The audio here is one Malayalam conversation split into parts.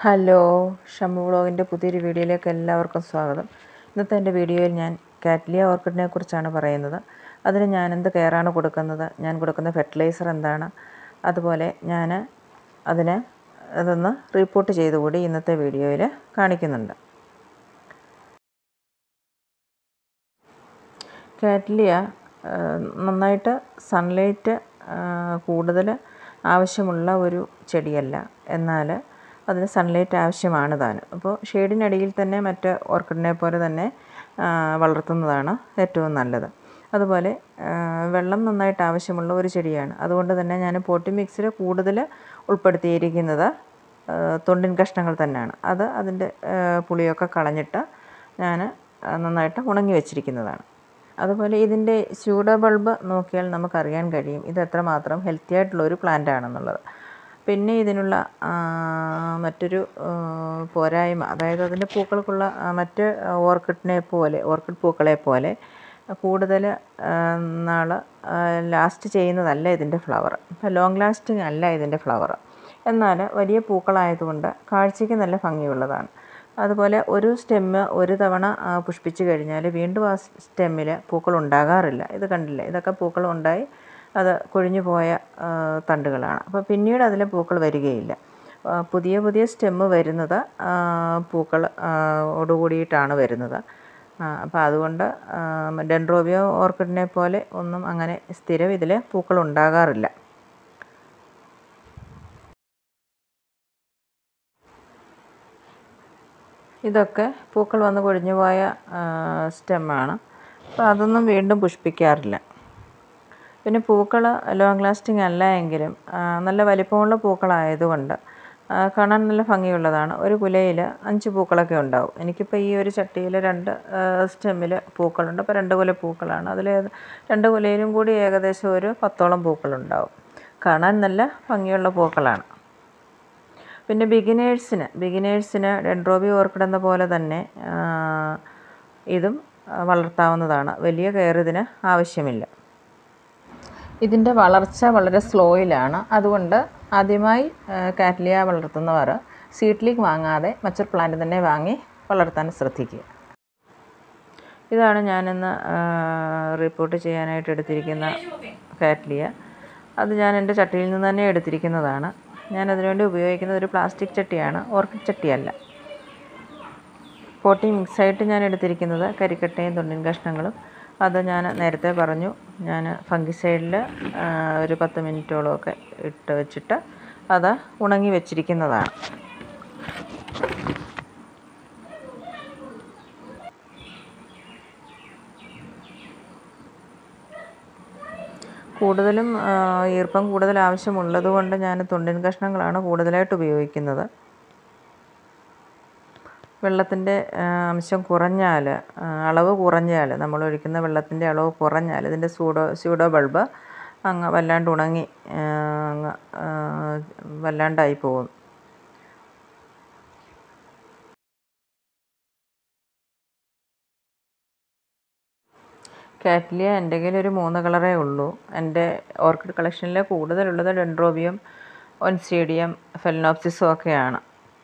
ഹലോ ഷമ്മു വ്ളോഗിൻ്റെ പുതിയൊരു വീഡിയോയിലേക്ക് എല്ലാവർക്കും സ്വാഗതം ഇന്നത്തെ എൻ്റെ വീഡിയോയിൽ ഞാൻ കാറ്റ്ലിയ ഓർക്കിഡിനെ കുറിച്ചാണ് പറയുന്നത് അതിന് ഞാൻ എന്ത് കെയറാണ് കൊടുക്കുന്നത് ഞാൻ കൊടുക്കുന്ന ഫെർട്ടിലൈസർ എന്താണ് അതുപോലെ ഞാൻ അതിന് അതൊന്ന് റിപ്പോർട്ട് ചെയ്തുകൂടി ഇന്നത്തെ വീഡിയോയിൽ കാണിക്കുന്നുണ്ട് കാറ്റ്ലിയ നന്നായിട്ട് സൺലൈറ്റ് കൂടുതൽ ആവശ്യമുള്ള ഒരു ചെടിയല്ല എന്നാൽ അതിന് സൺലൈറ്റ് ആവശ്യമാണ് താനും അപ്പോൾ ഷെയ്ഡിനടിയിൽ തന്നെ മറ്റ് ഓർക്കിഡിനെ പോലെ തന്നെ വളർത്തുന്നതാണ് ഏറ്റവും നല്ലത് അതുപോലെ വെള്ളം നന്നായിട്ട് ആവശ്യമുള്ള ഒരു ചെടിയാണ് അതുകൊണ്ട് തന്നെ ഞാൻ പോട്ടി മിക്സിൽ കൂടുതൽ ഉൾപ്പെടുത്തിയിരിക്കുന്നത് തൊണ്ടിൻ കഷ്ണങ്ങൾ തന്നെയാണ് അത് അതിൻ്റെ പുളിയൊക്കെ കളഞ്ഞിട്ട് ഞാൻ നന്നായിട്ട് ഉണങ്ങി വെച്ചിരിക്കുന്നതാണ് അതുപോലെ ഇതിൻ്റെ സ്യൂഡോ ബൾബ് നോക്കിയാൽ നമുക്കറിയാൻ കഴിയും ഇത് എത്രമാത്രം ഹെൽത്തി ആയിട്ടുള്ള ഒരു പ്ലാന്റ് ആണെന്നുള്ളത് പിന്നെ ഇതിനുള്ള മറ്റൊരു പോരായ്മ അതായത് അതിൻ്റെ പൂക്കൾക്കുള്ള മറ്റ് ഓർക്കിഡിനെ പോലെ ഓർക്കിഡ് പൂക്കളെ പോലെ കൂടുതൽ നാൾ ലാസ്റ്റ് ചെയ്യുന്നതല്ല ഇതിൻ്റെ ഫ്ലവർ ലോങ് ലാസ്റ്റിംഗ് അല്ല ഇതിൻ്റെ ഫ്ലവർ എന്നാൽ വലിയ പൂക്കളായതുകൊണ്ട് കാഴ്ചയ്ക്ക് നല്ല ഭംഗിയുള്ളതാണ് അതുപോലെ ഒരു സ്റ്റെമ്മ് ഒരു തവണ പുഷ്പിച്ച് കഴിഞ്ഞാൽ വീണ്ടും ആ സ്റ്റെമ്മിൽ പൂക്കൾ ഉണ്ടാകാറില്ല ഇത് കണ്ടില്ലേ ഇതൊക്കെ പൂക്കൾ ഉണ്ടായി അത് കൊഴിഞ്ഞു പോയ തണ്ടുകളാണ് അപ്പോൾ പിന്നീട് അതിൽ പൂക്കൾ വരികയില്ല പുതിയ പുതിയ സ്റ്റെമ്മ് വരുന്നത് പൂക്കൾ ഓടുകൂടിയിട്ടാണ് വരുന്നത് അപ്പോൾ അതുകൊണ്ട് ഡെൻഡ്രോബിയോ ഓർക്കിഡിനെ പോലെ ഒന്നും അങ്ങനെ സ്ഥിരം ഇതിൽ പൂക്കൾ ഉണ്ടാകാറില്ല ഇതൊക്കെ പൂക്കൾ വന്ന് കൊഴിഞ്ഞു പോയ സ്റ്റെമ്മാണ് അപ്പോൾ അതൊന്നും വീണ്ടും പുഷ്പിക്കാറില്ല പിന്നെ പൂക്കൾ ലോങ് ലാസ്റ്റിംഗ് അല്ല എങ്കിലും നല്ല വലിപ്പമുള്ള പൂക്കളായതുകൊണ്ട് കാണാൻ നല്ല ഭംഗിയുള്ളതാണ് ഒരു കുലയിൽ അഞ്ച് പൂക്കളൊക്കെ ഉണ്ടാവും എനിക്കിപ്പോൾ ഈ ഒരു ചട്ടിയിൽ രണ്ട് സ്റ്റെമ്മിൽ പൂക്കളുണ്ട് അപ്പോൾ രണ്ട് കുല പൂക്കളാണ് അതിൽ രണ്ട് കുലയിലും കൂടി ഏകദേശം ഒരു പത്തോളം പൂക്കളുണ്ടാവും കാണാൻ നല്ല ഭംഗിയുള്ള പൂക്കളാണ് പിന്നെ ബിഗിനേഴ്സിന് ബിഗിനേഴ്സിന് ഡെൻഡ്രോബി ഓർക്കിഡ് എന്ന പോലെ തന്നെ ഇതും വളർത്താവുന്നതാണ് വലിയ കെയർ ഇതിന് ആവശ്യമില്ല ഇതിൻ്റെ വളർച്ച വളരെ സ്ലോയിലാണ് അതുകൊണ്ട് ആദ്യമായി കാറ്റ്ലിയ വളർത്തുന്നവർ സീഡ്ലിംഗ് വാങ്ങാതെ മച്ചർ പ്ലാന്റ് തന്നെ വാങ്ങി വളർത്താൻ ശ്രദ്ധിക്കുക ഇതാണ് ഞാനിന്ന് റിപ്പോർട്ട് ചെയ്യാനായിട്ട് എടുത്തിരിക്കുന്ന കാറ്റ്ലിയ അത് ഞാൻ എൻ്റെ ചട്ടിയിൽ നിന്ന് തന്നെ എടുത്തിരിക്കുന്നതാണ് ഞാൻ അതിനുവേണ്ടി ഉപയോഗിക്കുന്നത് ഒരു പ്ലാസ്റ്റിക് ചട്ടിയാണ് ഓർക്കിഡ് ചട്ടിയല്ല പോട്ടി മിക്സായിട്ട് ഞാൻ എടുത്തിരിക്കുന്നത് കരിക്കട്ടയും തൊണ്ടിൻ കഷ്ണങ്ങളും അത് ഞാൻ നേരത്തെ പറഞ്ഞു ഞാൻ ഫംഗിസൈഡിൽ ഒരു പത്ത് മിനിറ്റോളമൊക്കെ ഇട്ട് വെച്ചിട്ട് അത് ഉണങ്ങി വെച്ചിരിക്കുന്നതാണ് കൂടുതലും ഈർപ്പം കൂടുതൽ ആവശ്യമുള്ളത് കൊണ്ട് ഞാൻ തൊണ്ടിൻ കഷ്ണങ്ങളാണ് കൂടുതലായിട്ട് ഉപയോഗിക്കുന്നത് വെള്ളത്തിൻ്റെ അംശം കുറഞ്ഞാൽ അളവ് കുറഞ്ഞാൽ നമ്മൾ ഒഴിക്കുന്ന വെള്ളത്തിൻ്റെ അളവ് കുറഞ്ഞാൽ ഇതിൻ്റെ സൂഡോ സ്യൂഡോ ബൾബ് അങ്ങ് വല്ലാണ്ട് ഉണങ്ങി അങ്ങ് വല്ലാണ്ടായി പോകും കാറ്റ്ലിയ എൻ്റെ കയ്യിൽ ഒരു മൂന്ന് കളറേ ഉള്ളൂ എൻ്റെ ഓർക്കിഡ് കളക്ഷനിൽ കൂടുതലുള്ളത് ഡെൻഡ്രോബിയം ഒൻസീഡിയം ഫെലിനോപ്സിസും ഒക്കെയാണ്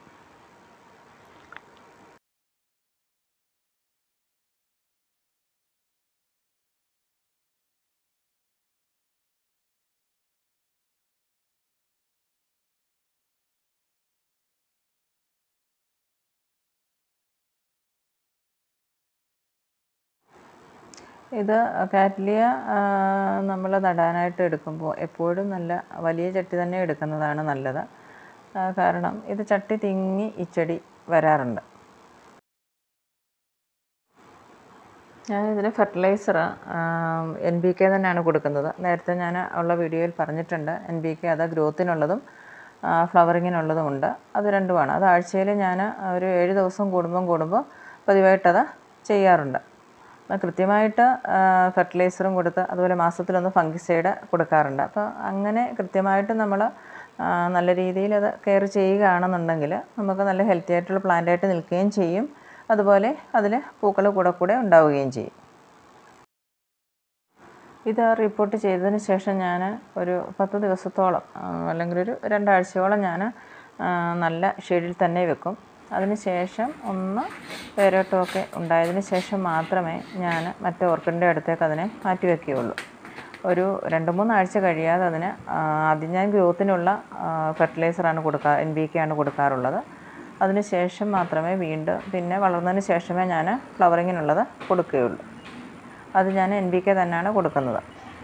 ഇത് കാറ്റ്ലിയ നമ്മൾ നടാനായിട്ട് എടുക്കുമ്പോൾ എപ്പോഴും നല്ല വലിയ ചട്ടി തന്നെ എടുക്കുന്നതാണ് നല്ലത് കാരണം ഇത് ചട്ടി തിങ്ങി ഈ ചെടി വരാറുണ്ട് ഞാൻ ഇതിന് ഫെർട്ടിലൈസർ എൻ ബി കെ തന്നെയാണ് കൊടുക്കുന്നത് നേരത്തെ ഞാൻ ഉള്ള വീഡിയോയിൽ പറഞ്ഞിട്ടുണ്ട് എൻ ബി കെ അത് ഗ്രോത്തിനുള്ളതും ഫ്ലവറിങ്ങിനുള്ളതും ഉണ്ട് അത് രണ്ടുമാണ് അത് ആഴ്ചയിൽ ഞാൻ ഒരു ഏഴ് ദിവസം കൂടുമ്പം കൂടുമ്പോൾ പതിവായിട്ടത് ചെയ്യാറുണ്ട് കൃത്യമായിട്ട് ഫെർട്ടിലൈസറും കൊടുത്ത് അതുപോലെ മാസത്തിലൊന്ന് ഫംഗിസൈഡ് കൊടുക്കാറുണ്ട് അപ്പോൾ അങ്ങനെ കൃത്യമായിട്ട് നമ്മൾ നല്ല രീതിയിൽ അത് കെയർ ചെയ്യുകയാണെന്നുണ്ടെങ്കിൽ നമുക്ക് നല്ല ഹെൽത്തി ആയിട്ടുള്ള പ്ലാന്റായിട്ട് നിൽക്കുകയും ചെയ്യും അതുപോലെ അതിൽ പൂക്കൾ കൂടെ കൂടെ ഉണ്ടാവുകയും ചെയ്യും ഇത് റിപ്പോർട്ട് ചെയ്തതിന് ശേഷം ഞാൻ ഒരു പത്ത് ദിവസത്തോളം അല്ലെങ്കിൽ ഒരു രണ്ടാഴ്ചയോളം ഞാൻ ആ, നല്ല ഷെയ്ഡിൽ തന്നെ വെക്കും അതിന് ശേഷം ഒന്ന് വേരോട്ടമൊക്കെ ഉണ്ടായതിന് ശേഷം മാത്രമേ ഞാൻ മറ്റേ ഓർക്കിഡിൻ്റെ അടുത്തേക്ക് അതിനെ മാറ്റി വയ്ക്കുകയുള്ളൂ ഒരു രണ്ട് മൂന്നാഴ്ച കഴിയാതെ അതിന് ആ, ആദ്യം ഞാൻ ഗ്രോത്തിനുള്ള ഫെർട്ടിലൈസറാണ് കൊടുക്കുക എൻ ബി കെ ആണ് കൊടുക്കാറുള്ളത് അതിന് ശേഷം മാത്രമേ വീണ്ടും പിന്നെ വളർന്നതിന് ശേഷമേ ഞാൻ ഫ്ലവറിങ്ങിനുള്ളത് കൊടുക്കുകയുള്ളൂ അത് ഞാൻ എൻ ബി കെ തന്നെയാണ് കൊടുക്കുന്നത്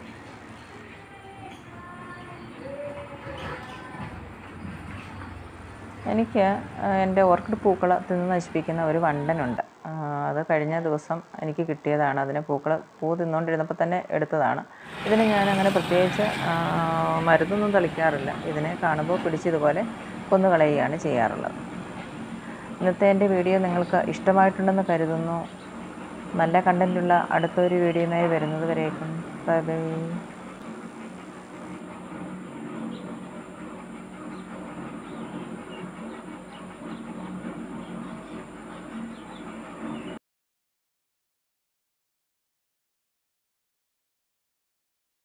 എനിക്ക് ആ, എൻ്റെ ഓർക്കിഡ് പൂക്കൾ തിന്ന് നശിപ്പിക്കുന്ന ഒരു വണ്ടനുണ്ട് ആ, അത് കഴിഞ്ഞ ദിവസം എനിക്ക് കിട്ടിയതാണ് അതിന് പൂക്കൾ പൂ തിന്നുകൊണ്ടിരുന്നപ്പോൾ തന്നെ എടുത്തതാണ് ഇതിന് ഞാൻ അങ്ങനെ പ്രത്യേകിച്ച് ആ, മരുന്നൊന്നും തളിക്കാറില്ല ഇതിനെ കാണുമ്പോൾ പിടിച്ച് ഇതുപോലെ കൊന്നു കളയുകയാണ് ചെയ്യാറുള്ളത് ഇന്നത്തെ എൻ്റെ വീഡിയോ നിങ്ങൾക്ക് ഇഷ്ടമായിട്ടുണ്ടെന്ന് കരുതുന്നു നല്ല കണ്ടൻറ്റുള്ള അടുത്തൊരു വീഡിയോയുമായി വരുന്നത് വരേക്കും ബൈ ബൈ